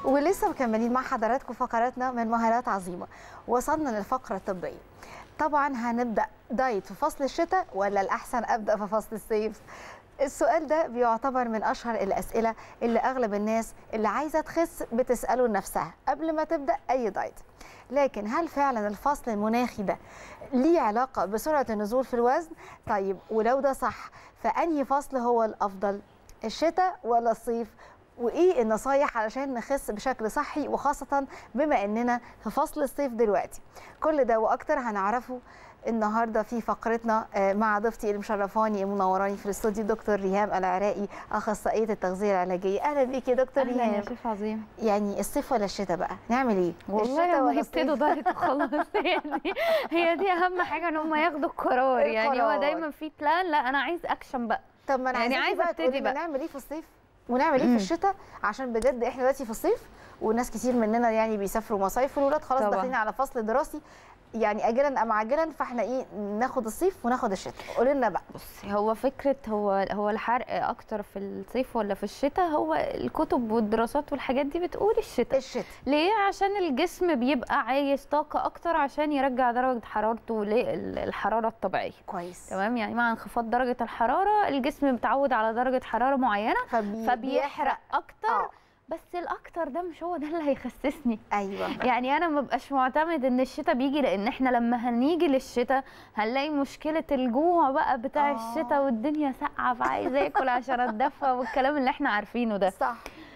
ولسه مكملين مع حضراتكم فقراتنا من مهارات عظيمه وصلنا للفقره الطبيه طبعا هنبدا دايت في فصل الشتاء ولا الاحسن ابدا في فصل الصيف السؤال ده بيعتبر من اشهر الاسئله اللي اغلب الناس اللي عايزه تخس بتساله لنفسها قبل ما تبدا اي دايت لكن هل فعلا الفصل المناخي ده ليه علاقه بسرعه النزول في الوزن طيب ولو ده صح فانهي فصل هو الافضل الشتاء ولا الصيف وايه النصايح علشان نخس بشكل صحي وخاصه بما اننا في فصل الصيف دلوقتي كل ده واكتر هنعرفه النهارده في فقرتنا مع ضيفتي اللي مشرفاني منوراني في الاستوديو دكتور ريهام العراقي اخصائيه التغذيه العلاجيه اهلا بيكي يا دكتور اهلا ريهام يا شيف عظيم يعني الصيف ولا الشتاء بقى نعمل ايه والله هم ولا يبتدوا الصيف؟ دايت وخلاص هي دي هي دي اهم حاجه ان هم ياخدوا القرار يعني القرار. هو دايما في بلان لا انا عايز اكشن بقى طب ما انا يعني عايزاكي عايزة بقى أبتدي تقولي لنا بقى. نعمل ايه في الصيف ونعمل ايه مم. في الشتاء عشان بجد احنا دلوقتي في الصيف وناس كتير مننا يعني بيسافروا مصايف والولاد خلاص طبعاً. داخلين على فصل دراسي يعني اجلا ام عاجلا فاحنا ايه ناخد الصيف وناخد الشتاء قولي لنا بقى بصي هو فكره هو هو الحرق اكتر في الصيف ولا في الشتاء هو الكتب والدراسات والحاجات دي بتقول الشتاء الشتاء ليه عشان الجسم بيبقى عايز طاقه اكتر عشان يرجع درجه حرارته للحراره الطبيعيه كويس تمام يعني مع انخفاض درجه الحراره الجسم متعود على درجه حراره معينه فبي... فبيحرق اكتر اه بس الاكتر ده مش هو ده اللي هيخسسني ايوه يعني انا ما بقاش معتمد ان الشتاء بيجي لان احنا لما هنيجي للشتاء هنلاقي مشكله الجوع بقى بتاع آه. الشتاء والدنيا ساقعه فعايزه اكل عشان اتدفى والكلام اللي احنا عارفينه ده صح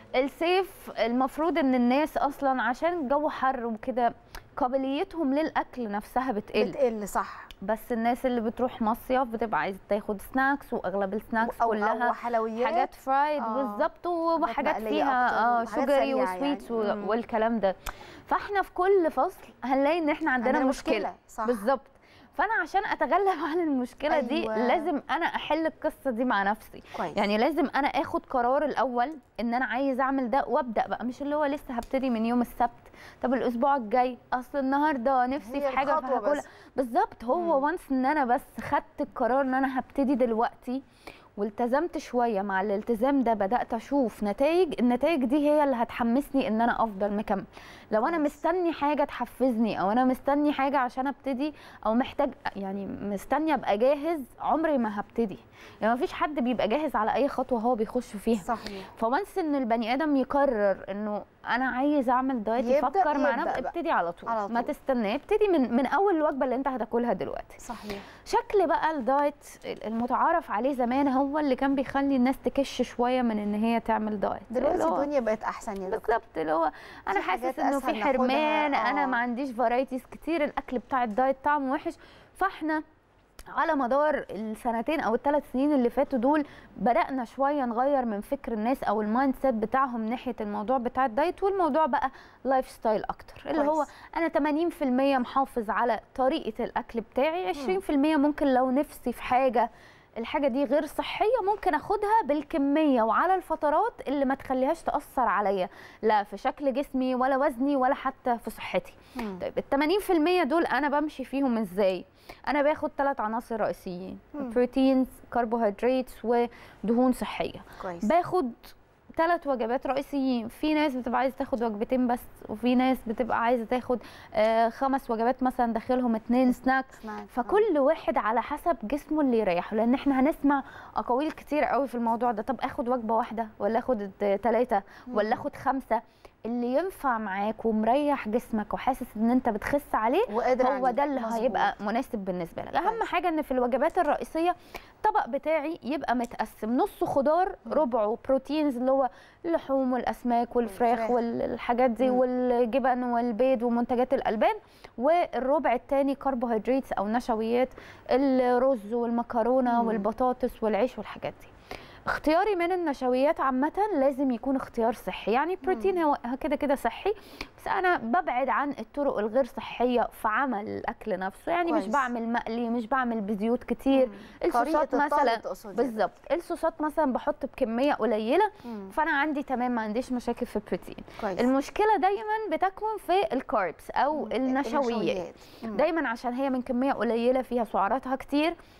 الصيف المفروض ان الناس اصلا عشان الجو حر وكده قابليتهم للاكل نفسها بتقل بتقل صح بس الناس اللي بتروح مصيف بتبقى عايزه تاخد سناكس واغلب السناكس أو, كلها او حلويات حاجات فرايد آه. بالظبط وحاجات مقلية فيها أكتر اه وحاجات شوجري سريعة وسويتس يعني. و- مم. والكلام ده فاحنا في كل فصل هنلاقي ان احنا عندنا, عندنا مشكله, مشكلة، صح. بالظبط فانا عشان اتغلب على المشكله دي أيوة. لازم انا احل القصه دي مع نفسي كويس يعني لازم انا اخد قرار الاول ان انا عايز اعمل ده وابدا بقى مش اللي هو لسه هبتدي من يوم السبت طب الاسبوع الجاي اصل النهارده نفسي هي في حاجه الخطوة فهاكلها بس. بالظبط هو مم. وانس ان انا بس خدت القرار ان انا هبتدي دلوقتي والتزمت شويه مع الالتزام ده بدات اشوف نتائج النتائج دي هي اللي هتحمسني ان انا افضل مكمل لو انا كويس. مستني حاجه تحفزني او انا مستني حاجه عشان ابتدي او محتاج يعني مستني ابقى جاهز عمري ما هبتدي يعني مفيش حد بيبقى جاهز على اي خطوه هو بيخش فيها صحيح فونس ان البني ادم يقرر انه انا عايز اعمل دايت يبدأ- يفكر مع يبدأ نفسه بقى. ابتدي على طول. على ما طول. تستنى ابتدي من من اول الوجبه اللي انت هتاكلها دلوقتي صحيح شكل بقى الدايت المتعارف عليه زمان هو اللي كان بيخلي الناس تكش شويه من ان هي تعمل دايت دلوقتي اللي هو- الدنيا بقت احسن يا دكتور بالظبط اللي هو انا في حاجات حاسس انه أسهل في ناخدها، حرمان انا آه. ما عنديش فرايتيز كتير الاكل بتاع الدايت طعمه وحش فاحنا على مدار السنتين او الثلاث سنين اللي فاتوا دول بدانا شويه نغير من فكر الناس او المايند سيت بتاعهم ناحيه الموضوع بتاع الدايت والموضوع بقى لايف ستايل اكتر اللي هو كويس. انا 80% محافظ على طريقه الاكل بتاعي 20% ممكن لو نفسي في حاجه الحاجه دي غير صحيه ممكن اخدها بالكميه وعلى الفترات اللي ما تخليهاش تاثر عليا لا في شكل جسمي ولا وزني ولا حتى في صحتي مم. طيب ال 80% دول انا بمشي فيهم ازاي انا باخد ثلاث عناصر رئيسيين مم. بروتينز كربوهيدرات ودهون صحيه كويس باخد ثلاث وجبات رئيسيين في ناس بتبقى عايزه تاخد وجبتين بس وفي ناس بتبقى عايزه تاخد آه خمس وجبات مثلا داخلهم اتنين سناك اسمعي. فكل واحد على حسب جسمه اللي يريحه لان احنا هنسمع اقاويل كتير قوي في الموضوع ده طب اخد وجبه واحده ولا اخد ثلاثه ولا اخد خمسه اللي ينفع معاك ومريح جسمك وحاسس ان انت بتخس عليه وقادر هو عليه. ده اللي مظبوط. هيبقى مناسب بالنسبه لك اهم كويس. حاجه ان في الوجبات الرئيسيه الطبق بتاعي يبقى متقسم نصه خضار ربعه بروتينز اللي هو اللحوم والاسماك والفراخ والفراخ. والحاجات دي مم. والجبن والبيض ومنتجات الالبان والربع الثاني كربوهيدرات او نشويات الرز والمكرونه مم. والبطاطس والعيش والحاجات دي اختياري من النشويات عامة لازم يكون اختيار صحي يعني بروتين هو كده كده صحي بس انا ببعد عن الطرق الغير صحية في عمل الاكل نفسه يعني كويس. مش بعمل مقلي مش بعمل بزيوت كتير مم. الصوصات طريقة الطهي مثلا تقصدي. بالظبط الصوصات مثلا بحط بكمية قليلة مم. فانا عندي تمام ما عنديش مشاكل في البروتين كويس المشكلة دايما بتكمن في الكاربس او مم. النشويات مم. دايما عشان هي من كميه قليله فيها سعراتها كتير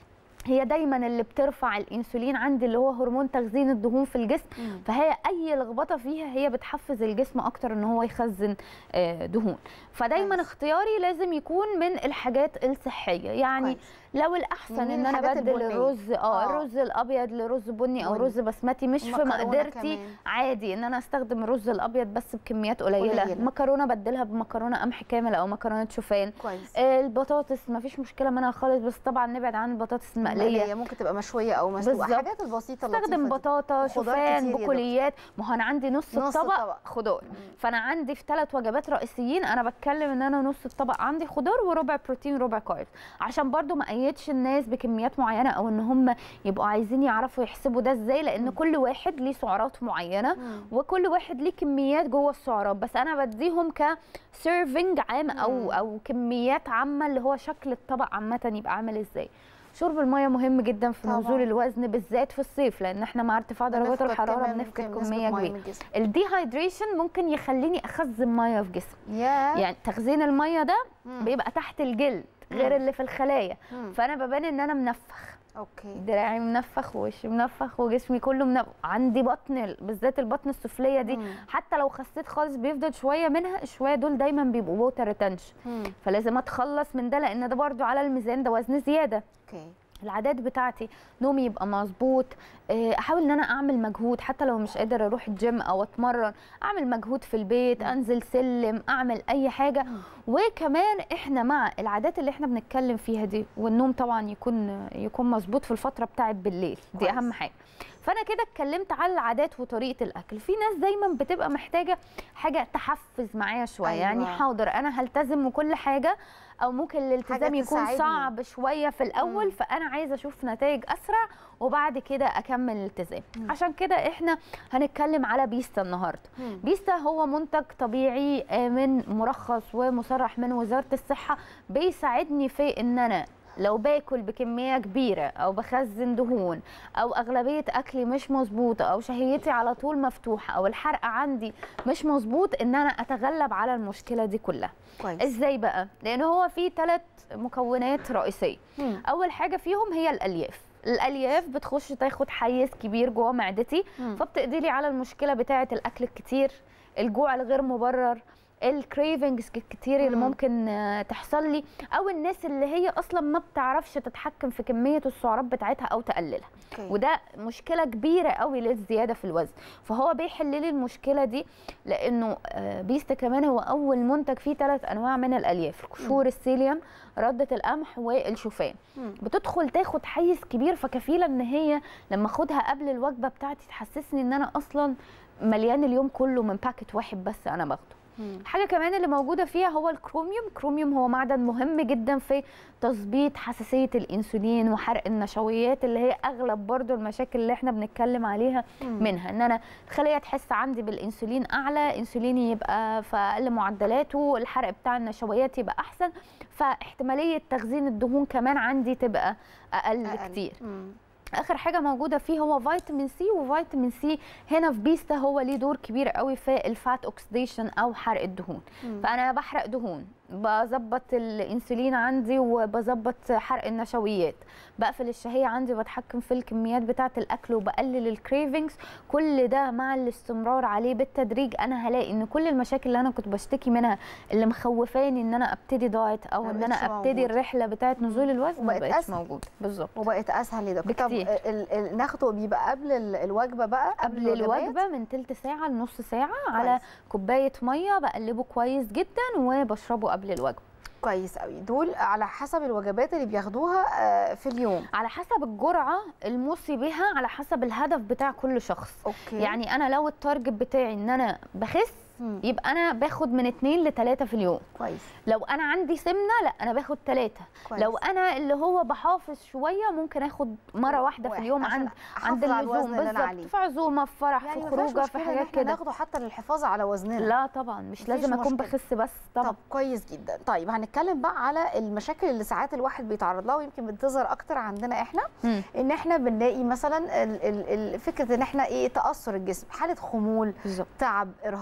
هي دايما اللي بترفع الانسولين عندي اللي هو هرمون تخزين الدهون في الجسم مم. فهي اي لخبطه فيها هي بتحفز الجسم اكتر ان هو يخزن آه، دهون فدايما كويس. اختياري لازم يكون من الحاجات الصحيه يعني كويس. لو الاحسن من ان انا الحاجات ابدل البنية. الرز اه آه. الرز الابيض لرز بني او بني. رز بسمتي مش في مكرونة مقدرتي كمان. عادي ان انا استخدم الرز الابيض بس بكميات قليله, قليلة. مكرونه بدلها بمكرونه قمح كامل او مكرونه شوفان كويس آه، البطاطس ما فيش مشكله منها خالص بس طبعا نبعد عن البطاطس المقليه مقلية ممكن تبقى مشويه او مسلوقه بالظبط. حاجات البسيطه اللطيفه استخدم دي. بطاطا وخضار شوفان كتير يا دكتور. بقوليات ما هو انا عندي نص, نص الطبق الطبق. خضار مم. فانا عندي في ثلاث وجبات رئيسيين انا بتكلم ان انا نص الطبق عندي خضار وربع بروتين وربع كارب عشان برضو ما ايدش الناس بكميات معينه او ان هم يبقوا عايزين يعرفوا يحسبوا ده ازاي لان كل واحد ليه سعرات معينه مم. وكل واحد ليه كميات جوه السعرات بس انا بديهم كسيرفنج عام مم. او او كميات عامه اللي هو شكل الطبق عامه يبقى عامل ازاي شرب الميه مهم جدا في طبعاً. نزول الوزن بالذات في الصيف لان احنا مع ارتفاع درجات بنفقد الحراره كمان بنفقد نسبة كميه مية كبيره من الجسم. الديهايدريشن ممكن يخليني اخزن ميه في جسمي يا يعني تخزين الميه ده مم. بيبقى تحت الجلد غير مم. اللي في الخلايا مم. فانا ببان ان انا منفخ اوكي دراعي منفخ ووشي منفخ وجسمي كله منفخ عندي بطن بالذات البطن السفليه دي مم. حتى لو خسيت خالص بيفضل شويه منها الشويه دول دايما بيبقوا ووتر ريتنشن مم. فلازم اتخلص من ده لان ده برضو على الميزان ده وزن زياده اوكي العادات بتاعتي نومي يبقى مظبوط آه، احاول ان انا اعمل مجهود حتى لو مش قادر اروح الجيم او اتمرن اعمل مجهود في البيت انزل سلم اعمل اي حاجه وكمان احنا مع العادات اللي احنا بنتكلم فيها دي والنوم طبعا يكون يكون مظبوط في الفتره بتاعت بالليل دي كويس. اهم حاجه فانا كده اتكلمت على العادات وطريقه الاكل في ناس دايما بتبقى محتاجه حاجه تحفز معايا شويه أيوة. يعني حاضر انا هلتزم وكل حاجه او ممكن الالتزام يكون تساعدني. صعب شويه في الاول مم. فانا عايزه اشوف نتائج اسرع وبعد كده اكمل الالتزام عشان كده احنا هنتكلم على بيستا النهارده مم. بيستا هو منتج طبيعي آمن مرخص ومصرح من وزاره الصحه بيساعدني في ان انا لو باكل بكميه كبيره او بخزن دهون او اغلبيه اكلي مش مظبوطه او شهيتي على طول مفتوحه او الحرق عندي مش مظبوط ان انا اتغلب على المشكله دي كلها كويس ازاي بقى لان هو في ثلاث مكونات رئيسيه مم. اول حاجه فيهم هي الالياف الالياف بتخش تاخد حيز كبير جوه معدتي مم. فبتقضي لي على المشكله بتاعه الاكل الكتير الجوع الغير مبرر الكريفنجز الكتير اللي مم. ممكن آه، تحصل لي او الناس اللي هي اصلا ما بتعرفش تتحكم في كميه السعرات بتاعتها او تقللها اوكي وده مشكله كبيره قوي للزياده في الوزن فهو بيحل لي المشكله دي لانه آه، بيستا كمان هو اول منتج فيه ثلاث انواع من الالياف قشور السيليوم رده القمح والشوفان مم. بتدخل تاخد حيز كبير فكفيله ان هي لما اخدها قبل الوجبه بتاعتي تحسسني ان انا اصلا مليان اليوم كله من باكت واحد بس انا باخده مم. حاجه كمان اللي موجوده فيها هو الكروميوم كروميوم هو معدن مهم جدا في تظبيط حساسيه الانسولين وحرق النشويات اللي هي اغلب برضو المشاكل اللي احنا بنتكلم عليها مم. منها ان انا الخليه تحس عندي بالانسولين اعلى انسوليني يبقى في اقل معدلاته الحرق بتاع النشويات يبقى احسن فاحتماليه تخزين الدهون كمان عندي تبقى اقل, أقل. كتير مم. اخر حاجه موجوده فيه هو فيتامين سي وفيتامين سي هنا في بيستا هو ليه دور كبير قوي في الفات اوكسيديشن او حرق الدهون مم. فانا بحرق دهون بظبط الانسولين عندي وبظبط حرق النشويات بقفل الشهيه عندي وبتحكم في الكميات بتاعه الاكل وبقلل الكريفنجز كل ده مع الاستمرار عليه بالتدريج انا هلاقي ان كل المشاكل اللي انا كنت بشتكي منها اللي مخوفاني ان انا ابتدي دايت او ما ان انا بقتش ابتدي موجودة. الرحله بتاعه نزول الوزن ما وبقت بقتش أسهل. موجوده بالظبط وبقت اسهل يا دكتور طب بكتير. ال- ال- ناخده بيبقى قبل ال- الوجبه بقى قبل الوجبات؟ الوجبه من تلت ساعه لنص ساعه على كوبايه ميه بقلبه كويس جدا وبشربه قبل الوجبه كويس قوي دول على حسب الوجبات اللي بياخدوها آه، في اليوم على حسب الجرعه الموصي بها على حسب الهدف بتاع كل شخص اوكي يعني انا لو التارجت بتاعي ان انا بخس مم. يبقى انا باخد من اتنين لتلاته في اليوم كويس لو انا عندي سمنه لا انا باخد تلاته كويس لو انا اللي هو بحافظ شويه ممكن اخد مره واحده في واحد اليوم عشان عند أحافظ عند على الوزن اللزوم اللي أنا عليه. بالظبط في عزومه في فرح يعني في ما فيهاش خروجه في مشكلة إن حاجات إحنا كده ناخده حتى للحفاظ على وزننا لا طبعا مش مفيش لازم اكون مشكلة. بخس بس طبعا طب كويس جدا طيب هنتكلم بقى على المشاكل اللي ساعات الواحد بيتعرض لها ويمكن بتظهر اكتر عندنا احنا مم. ان احنا بنلاقي مثلا ال- ال- ال- فكره ان احنا ايه تاثر الجسم حاله خمول بالظبط تعب ارهاق على فكره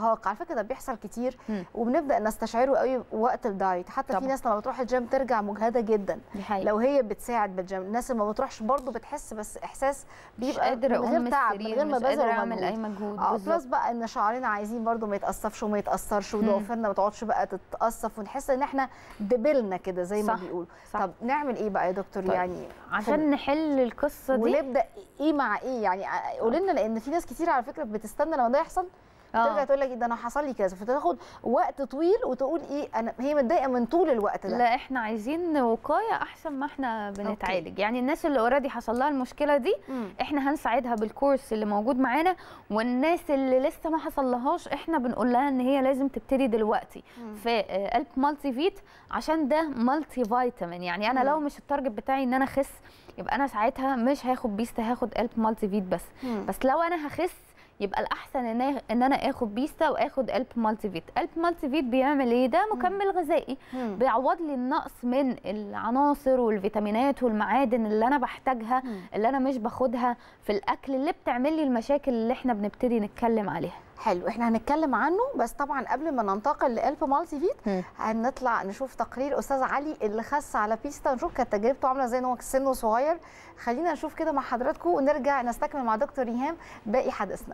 اعتقد ده بيحصل كتير مم. وبنبدا نستشعره قوي وقت الدايت حتى في طبعا. ناس لما بتروح الجيم ترجع مجهده جدا دي حقيقة. لو هي بتساعد بالجيم الناس اللي ما بتروحش برضه بتحس بس احساس مش بيبقى قادره من اقوم غير من تعب من السرير غير ما مش قادره بذل اعمل ومجهود اي مجهود اه بلس بالظبط بقى ان شعرنا عايزين برضو ما يتقصفش وما يتاثرش وضوافرنا ما تقعدش بقى تتقصف ونحس ان احنا دبلنا كده زي ما صح، بيقولوا صح. طب نعمل ايه بقى يا دكتور طيب، يعني عشان نحل القصه دي ونبدا ايه مع ايه يعني قولي لنا لان في ناس كتير على فكره بتستنى لما ده يحصل ترجع آه. تقول لك إيه ده انا حصل لي كذا فتاخد وقت طويل وتقول ايه انا هي متضايقه من طول الوقت ده لا احنا عايزين وقايه احسن ما احنا بنتعالج يعني الناس اللي اوريدي حصل لها المشكله دي مم. احنا هنساعدها بالكورس اللي موجود معانا والناس اللي لسه ما حصلهاش احنا بنقول لها ان هي لازم تبتدي دلوقتي مم. في آه، قلب مالتي فيت عشان ده مالتي فيتامين يعني انا مم. لو مش التارجت بتاعي ان انا اخس يبقى انا ساعتها مش هاخد بيستا هاخد قلب مالتي فيت بس مم. بس لو انا هخس يبقى الاحسن ان أنا- ان انا اخد بيستا واخد قلب مالتي فيت قلب مالتي فيت بيعمل ايه ده مكمل غذائي مم. بيعوض لي النقص من العناصر والفيتامينات والمعادن اللي انا بحتاجها مم. اللي انا مش باخدها في الاكل اللي بتعمل لي المشاكل اللي احنا بنبتدي نتكلم عليها حلو احنا هنتكلم عنه بس طبعا قبل ما ننتقل لقلب مالتي فيت مم. هنطلع نشوف تقرير استاذ علي اللي خس على بيستا ونشوف كانت تجربته عامله ازاي ان هو سنه صغير خلينا نشوف كده مع حضراتكم ونرجع نستكمل مع دكتور ريهام باقي حديثنا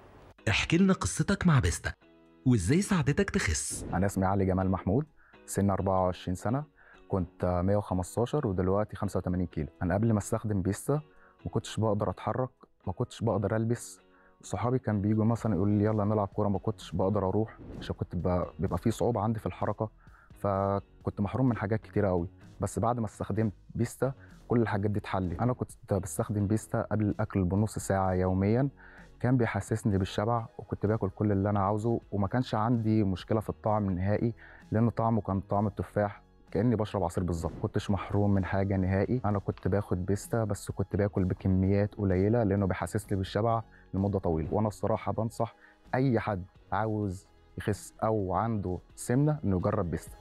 احكي لنا قصتك مع بيستا وازاي ساعدتك تخس أنا اسمي علي جمال محمود سن 24 سنة كنت 115 ودلوقتي 85 كيلو أنا قبل ما استخدم بيستا ما كنتش بقدر أتحرك ما كنتش بقدر ألبس صحابي كان بيجوا مثلا يقولوا لي يلا نلعب كورة ما كنتش بقدر أروح عشان كنت ب- بيبقى في صعوبة عندي في الحركة فكنت محروم من حاجات كتيرة قوي بس بعد ما استخدمت بيستا كل الحاجات دي اتحلت أنا كنت بستخدم بيستا قبل الأكل بنص ساعة يوميا كان بيحسسني بالشبع وكنت باكل كل اللي انا عاوزه وما كانش عندي مشكله في الطعم نهائي لان طعمه كان طعم التفاح كاني بشرب عصير بالظبط كنتش محروم من حاجه نهائي انا كنت باخد بيستا بس كنت باكل بكميات قليله لانه بيحسسني بالشبع لمده طويله وانا الصراحه بنصح اي حد عاوز يخس او عنده سمنه انه يجرب بيستا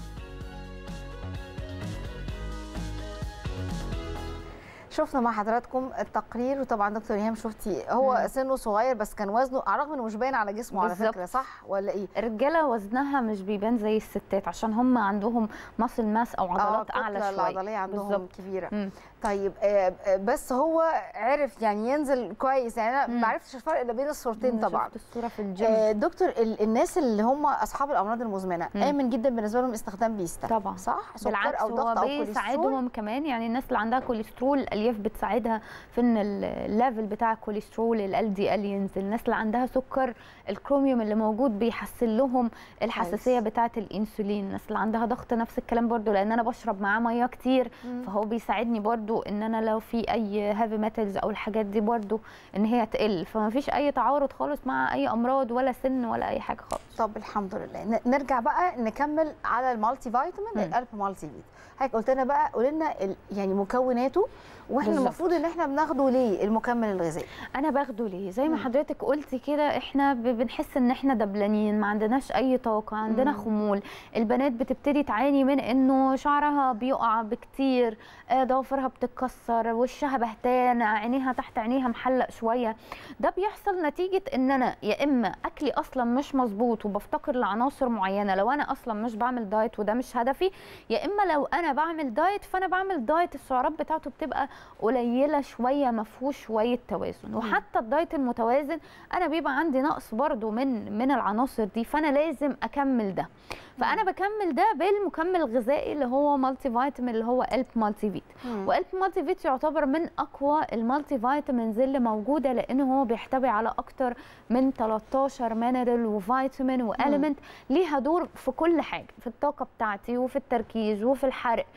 شفنا مع حضراتكم التقرير وطبعا دكتور ريهام شفتي هو مم. سنه صغير بس كان وزنه على الرغم انه مش باين على جسمه على بالظبط. فكره صح ولا ايه؟ الرجاله وزنها مش بيبان زي الستات عشان هم عندهم ماسل ماس او عضلات آه، اعلى الكتلة شويه العضليه عندهم بالظبط. كبيره مم. طيب آه، آه، بس هو عرف يعني ينزل كويس يعني انا مم. ما عرفتش الفرق اللي بين الصورتين أنا طبعا شفت الصوره في الجيم آه، دكتور ال- الناس اللي هم اصحاب الامراض المزمنه مم. امن جدا بالنسبه لهم استخدام بيستا طبعا. صح سكر بالعكس او هو ضغط او كوليسترول بيساعدهم كمان يعني الناس اللي عندها كوليسترول الالياف بتساعدها في ان ال- الليفل بتاع الكوليسترول ال دي ال ينزل الناس اللي عندها سكر الكروميوم اللي موجود بيحسن لهم الحساسيه كويس. بتاعه الانسولين الناس اللي عندها ضغط نفس الكلام برضو لان انا بشرب معاه ميه كتير مم. فهو بيساعدني برضو ان انا لو في اي هافي ميتالز او الحاجات دي برضو ان هي تقل فما فيش اي تعارض خالص مع اي امراض ولا سن ولا اي حاجه خالص طب الحمد لله ن- نرجع بقى نكمل على المالتي فيتامين مم. القلب مالتي فيت حضرتك قلت لنا بقى قول لنا ال- يعني مكوناته واحنا بالظبط. المفروض ان احنا بناخده ليه المكمل الغذائي انا باخده ليه زي ما مم. حضرتك قلتي كده احنا ب- بنحس ان احنا دبلانين ما عندناش اي طاقه عندنا مم. خمول البنات بتبتدي تعاني من انه شعرها بيقع بكتير آه، ضوافرها بتتكسر وشها بهتان عينيها تحت عينيها محلق شويه ده بيحصل نتيجه ان انا يا اما اكلي اصلا مش مظبوط وبفتقر لعناصر معينه لو انا اصلا مش بعمل دايت وده مش هدفي يا اما لو انا بعمل دايت فانا بعمل دايت السعرات بتاعته بتبقى قليله شويه ما فيهوش شويه توازن وحتى الدايت المتوازن انا بيبقى عندي نقص برضو من من العناصر دي فانا لازم اكمل ده فانا بكمل ده بالمكمل الغذائي اللي هو مالتي فيتامين اللي هو الب مالتي فيت والب مالتي فيت يعتبر من اقوى المالتي فيتامينز اللي موجوده لان هو بيحتوي على اكتر من 13 مينرال وفيتامين واليمنت ليها دور في كل حاجه في الطاقه بتاعتي وفي التركيز وفي الحرق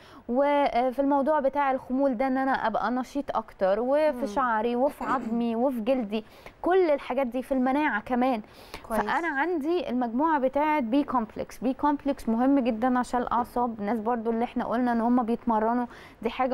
وفي الموضوع بتاع الخمول ده ان انا ابقى نشيط اكتر وفي مم. شعري وفي عظمي وفي جلدي كل الحاجات دي في المناعه كمان كويس. فانا عندي المجموعه بتاعه بي كومبلكس بي كومبلكس مهم جدا عشان الاعصاب الناس برضو اللي احنا قلنا ان هم بيتمرنوا دي حاجه برضه مهمه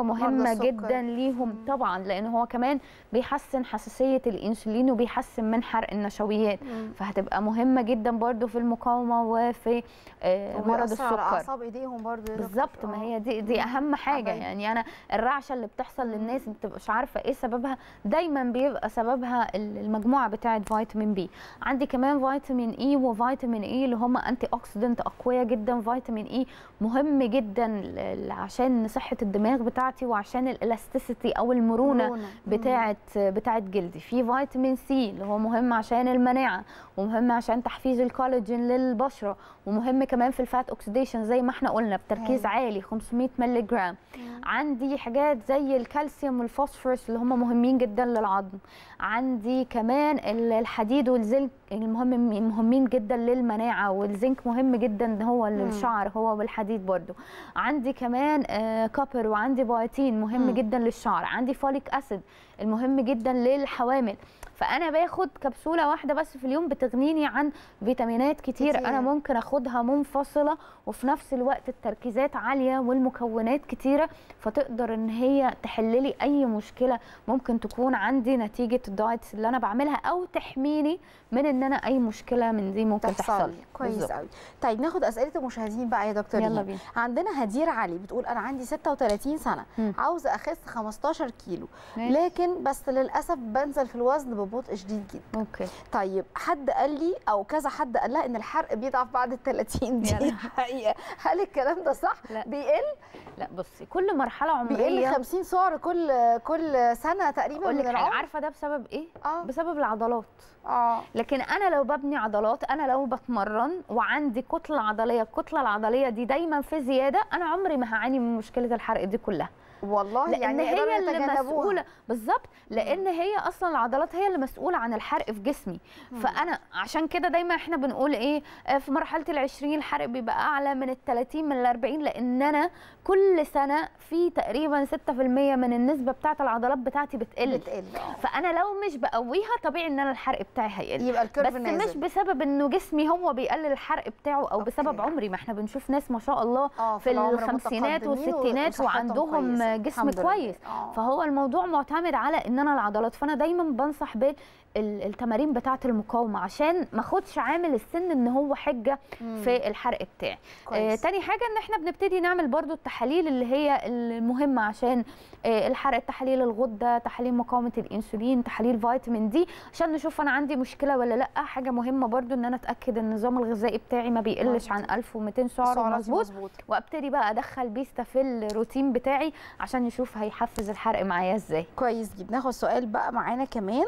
مهمه السكر. جدا ليهم مم. طبعا لان هو كمان بيحسن حساسيه الانسولين وبيحسن من حرق النشويات مم. فهتبقى مهمه جدا برضو في المقاومه وفي آه، مرض وبيأثر على السكر اعصاب ايديهم برضو يا دكتور. بالظبط ما آه. هي دي دي اهم حاجه حبايبي. يعني انا الرعشه اللي بتحصل للناس ما بتبقاش عارفه ايه سببها دايما بيبقى سببها ال- المجموعه بتاعه فيتامين بي عندي كمان فيتامين اي وفيتامين اي اللي هم انتي اوكسيدنت اقوياء جدا فيتامين اي مهم جدا ل- عشان صحه الدماغ بتاعتي وعشان الالاستيسيتي او المرونه مرونة. بتاعه بتاعه جلدي في فيتامين سي اللي هو مهم عشان المناعه ومهم عشان تحفيز الكولاجين للبشره ومهم كمان في الفات اوكسيديشن زي ما احنا قلنا بتركيز أيوة. عالي 500 مللي جرام مم. عندي حاجات زي الكالسيوم والفوسفورس اللي هم مهمين جدا للعظم عندي كمان ال- الحديد والزنك المهم مهمين جدا للمناعه والزنك مهم جدا هو للشعر هو والحديد برضو عندي كمان آه كوبر وعندي بايتين مهم مم. جدا للشعر عندي فوليك اسيد المهم جدا للحوامل فانا باخد كبسوله واحده بس في اليوم بتغنيني عن فيتامينات كتير, كتير. انا ممكن اخدها منفصله وفي نفس الوقت التركيزات عاليه والمكونات كتيره فتقدر ان هي تحل لي اي مشكله ممكن تكون عندي نتيجه الدايتس اللي انا بعملها او تحميني من ان انا اي مشكله من دي ممكن تحصل تحصل لي كويس بالظبط. قوي طيب ناخد اسئله المشاهدين بقى يا دكتور يلا ريهام. بينا عندنا هدير علي بتقول انا عندي 36 سنه مم. عاوزه اخس 15 كيلو ماشي. لكن بس للاسف بنزل في الوزن ببطء شديد جدا اوكي طيب حد قال لي او كذا حد قال لها ان الحرق بيضعف بعد ال 30 يا دي لهوي. حقيقه هل الكلام ده صح لا. بيقل لا بصي كل مرحله بيقل عمريه 50 سعر كل كل سنه تقريبا اقول من لك حاجه العمر عارفه ده بسبب ايه اه بسبب العضلات اه لكن انا لو ببني عضلات انا لو بتمرن وعندي كتله عضليه الكتله العضليه دي دايما في زياده انا عمري ما هعاني من مشكله الحرق دي كلها والله لان يعني هي يقدروا اللي يتجنبوها. مسؤوله بالظبط لان هي اصلا العضلات هي اللي مسؤوله عن الحرق في جسمي فانا عشان كده دايما احنا بنقول ايه آه، في مرحله ال20 الحرق بيبقى اعلى من ال30 من ال40 لان انا كل سنه في تقريبا 6% من النسبه بتاعه العضلات بتاعتي بتقل بتقل آه. فانا لو مش بقويها طبيعي ان انا الحرق بتاعي هيقل يبقى الكيرف بس نازل مش بسبب انه جسمي هو بيقلل الحرق بتاعه او بسبب أوكي. عمري ما احنا بنشوف ناس ما شاء الله اه في العمر الخمسينات متقدمين والستينات وصحتهم وعندهم كويسة. جسم الحمد لله. كويس آه. فهو الموضوع معتمد على ان انا العضلات فانا دايما بنصح بالتمارين بتاعه المقاومه عشان ما اخدش عامل السن ان هو حجه مم. في الحرق بتاعي آه كويس. تاني حاجه ان احنا بنبتدي نعمل برضو التحاليل اللي هي المهمه عشان آه الحرق تحاليل الغده تحاليل مقاومه الانسولين تحاليل فيتامين دي عشان نشوف انا عندي مشكله ولا لا حاجه مهمه برضو ان انا اتاكد ان النظام الغذائي بتاعي ما بيقلش عن 1200 سعر سعراتي مظبوط مظبوط وابتدي بقى ادخل بيستا في الروتين بتاعي عشان نشوف هيحفز الحرق معايا ازاي كويس جدا ناخد سؤال بقى معانا كمان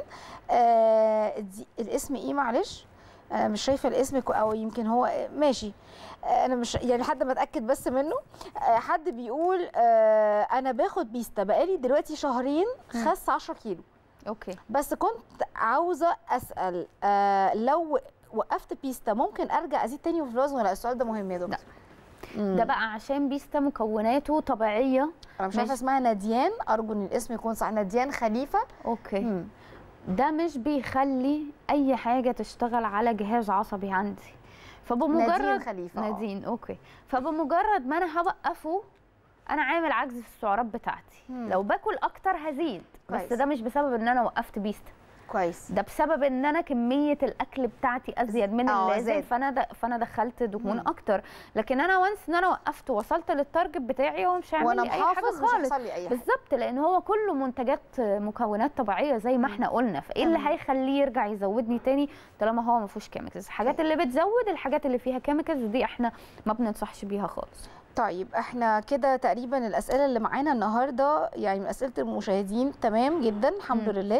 آه دي الاسم ايه معلش انا مش شايفه الاسم كو- او يمكن هو ماشي آه، انا مش يعني لحد ما اتاكد بس منه آه، حد بيقول آه، انا باخد بيستا بقالي دلوقتي شهرين خس 10 كيلو اوكي بس كنت عاوزه اسال آه، لو وقفت بيستا ممكن ارجع ازيد تاني في الوزن ولا السؤال ده مهم يا دكتور مم. ده بقى عشان بيستا مكوناته طبيعيه انا مش عارفه مش- اسمها ناديان ارجو ان الاسم يكون صح ناديان خليفه اوكي مم. ده مش بيخلي اي حاجه تشتغل على جهاز عصبي عندي فبمجرد نادين خليفه آه. نادين اوكي فبمجرد ما انا هوقفه انا عامل عجز في السعرات بتاعتي مم. لو باكل اكتر هزيد بس كويس. ده مش بسبب ان انا وقفت بيستا كويس ده بسبب ان انا كميه الاكل بتاعتي ازيد من آه، اللازم زاد. فانا د... فانا دخلت دهون مم. اكتر لكن انا وانس ان انا وقفت ووصلت للتارجت بتاعي هو مش هيعمل وانا لي اي حاجه محافظ مش خالص هيحصل لي اي حاجه بالظبط لان هو كله منتجات مكونات طبيعيه زي ما احنا قلنا فايه اللي تمام. هيخليه يرجع يزودني تاني طالما هو ما فيهوش كيميكالز الحاجات اللي بتزود الحاجات اللي فيها كيميكالز دي احنا ما بننصحش بيها خالص طيب احنا كده تقريبا الاسئله اللي معانا النهارده يعني من اسئله المشاهدين تمام جدا الحمد مم. لله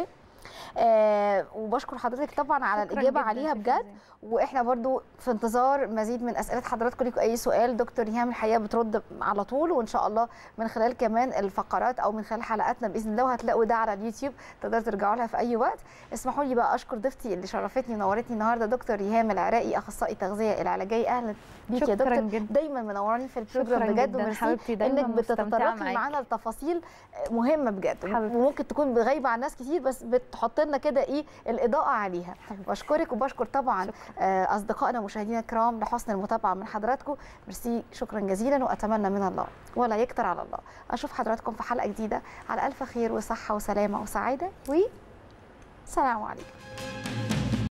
آه وبشكر حضرتك طبعا على شكراً الاجابه جداً، عليها شكراً بجد جداً. واحنا برضو في انتظار مزيد من اسئله حضراتكم ليكم اي سؤال دكتور ريهام الحقيقه بترد على طول وان شاء الله من خلال كمان الفقرات او من خلال حلقاتنا باذن الله وهتلاقوا ده على اليوتيوب تقدروا ترجعوا لها في اي وقت اسمحوا لي بقى اشكر ضيفتي اللي شرفتني ونورتني النهارده دكتور ريهام العراقي اخصائي تغذيه العلاجيه اهلا بيك يا شكراً دكتور جداً. دايما منوراني في البروجرام شكراً بجد جداً وميرسي حبيبتي، دايماً انك مستمتعة بتتطرقي معاكي. معانا لتفاصيل مهمه بجد حبيبتي. وممكن تكون غايبه عن ناس كتير بس بتحط وتحط لنا كده ايه الاضاءه عليها بشكرك وبشكر طبعا آه، اصدقائنا مشاهدينا الكرام لحسن المتابعه من حضراتكم ميرسي شكرا جزيلا واتمنى من الله ولا يكتر على الله اشوف حضراتكم في حلقه جديده على الف خير وصحه وسلامه وسعاده و سلام عليكم